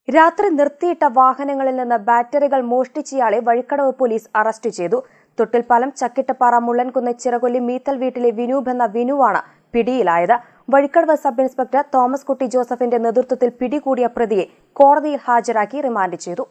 രാത്രി നിർത്തിയിട്ട വാഹനങ്ങളിൽ നിന്ന് ബാറ്ററികൾ മോഷ്ടിച്ചയാളെ വഴിക്കടവ് പോലീസ് അറസ്റ്റ് ചെയ്തു തൊട്ടിൽപ്പാലം ചക്കിട്ടപ്പാറ മുള്ളൻകുന്ന് ചിറകൊല്ലി മീത്തൽ വീട്ടിലെ വിനൂപ് എന്ന വിനുവാണ് പിടിയിലായത് വഴിക്കടവ് സബ് ഇൻസ്പെക്ടർ തോമസ് കുട്ടി ജോസഫിന്റെ നേതൃത്വത്തിൽ പിടികൂടിയ പ്രതിയെ കോടതിയിൽ ഹാജരാക്കി റിമാൻഡ് ചെയ്തു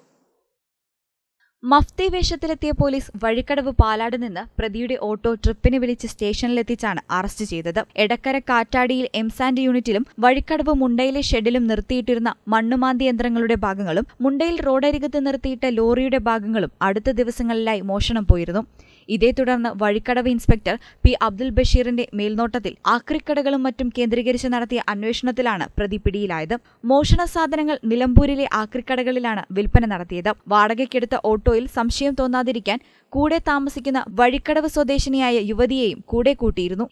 മഫ്തി വേഷത്തിലെത്തിയ പോലീസ് വഴിക്കടവ് പാലാട് നിന്ന് പ്രതിയുടെ ഓട്ടോ ട്രിപ്പിന് വിളിച്ച് സ്റ്റേഷനിലെത്തിച്ചാണ് അറസ്റ്റ് ചെയ്തത് എടക്കര കാറ്റാടിയിൽ എംസാൻഡ് യൂണിറ്റിലും വഴിക്കടവ് മുണ്ടയിലെ ഷെഡിലും നിർത്തിയിട്ടിരുന്ന മണ്ണുമാന്തി യന്ത്രങ്ങളുടെ ഭാഗങ്ങളും മുണ്ടയിൽ റോഡരികത്ത് നിർത്തിയിട്ട ലോറിയുടെ ഭാഗങ്ങളും അടുത്ത ദിവസങ്ങളിലായി മോഷണം പോയിരുന്നു ഇതേ തുടർന്ന് വഴിക്കടവ് ഇൻസ്പെക്ടർ പി അബ്ദുൽ ബഷീറിന്റെ മേൽനോട്ടത്തിൽ ആക്രിക്കടകളും മറ്റും കേന്ദ്രീകരിച്ച് നടത്തിയ അന്വേഷണത്തിലാണ് പ്രതി പിടിയിലായത് മോഷണ സാധനങ്ങൾ നിലമ്പൂരിലെ ആക്രിക്കടകളിലാണ് വിൽപ്പന നടത്തിയത് വാടകയ്ക്കെടുത്ത ഓട്ടോയിൽ സംശയം തോന്നാതിരിക്കാൻ കൂടെ താമസിക്കുന്ന വഴിക്കടവ് സ്വദേശിനിയായ യുവതിയെയും കൂടെ കൂട്ടിയിരുന്നു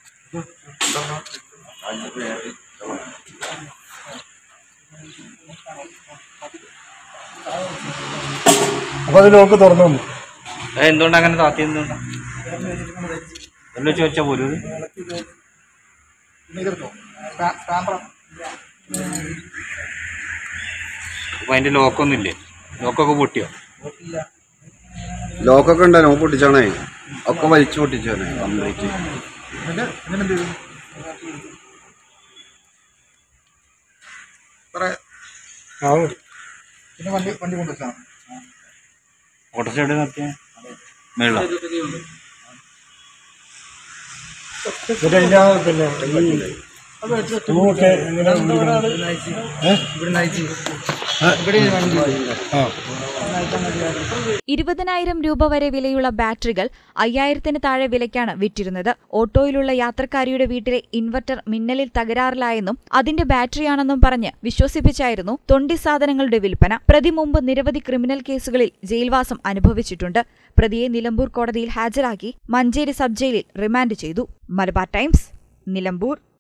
അപ്പൊ അത് ലോക്ക് തുറന്നു വന്നു അത് എന്തുകൊണ്ട് അങ്ങനെ താത്തി എന്തുകൊണ്ടാ എല്ലാം ചോദിച്ചാ പോലും ഇത് അപ്പൊ അതിന്റെ ലോക്കൊന്നും ഇല്ലേ ലോക്കൊക്കെ പൊട്ടിയോ ലോക്കൊക്കെ ഉണ്ടോ പൊട്ടിച്ചാണേ ഒക്കെ വലിച്ചു പൊട്ടിച്ചാണേ കംപ്ലീറ്റ് ആ മതി ഓട്ടോറിക്ഷ എവിടെ നിർത്തിയ മേള എന്നിട്ട് അതിന്റെ ആ പിന്നെ ഈ പൂവൊക്കെ എങ്ങനെ വിളിക്കണം? ഏ? ആ ഇരുപതിനായിരം രൂപ വരെ വിലയുള്ള ബാറ്ററികൾ അയ്യായിരത്തിന് താഴെ വിലയ്ക്കാണ് വിറ്റിരുന്നത് ഓട്ടോയിലുള്ള യാത്രക്കാരിയുടെ വീട്ടിലെ ഇൻവെർട്ടർ മിന്നലിൽ തകരാറിലായെന്നും അതിന്റെ ബാറ്ററിയാണെന്നും പറഞ്ഞ് വിശ്വസിപ്പിച്ചായിരുന്നു തൊണ്ടി സാധനങ്ങളുടെ വിൽപ്പന പ്രതി മുമ്പ് നിരവധി ക്രിമിനൽ കേസുകളിൽ ജയിൽവാസം അനുഭവിച്ചിട്ടുണ്ട് പ്രതിയെ നിലമ്പൂർ കോടതിയിൽ ഹാജരാക്കി മഞ്ചേരി സബ് ജയിലിൽ റിമാൻഡ് ചെയ്തു മലബാർ ടൈംസ് നിലമ്പൂർ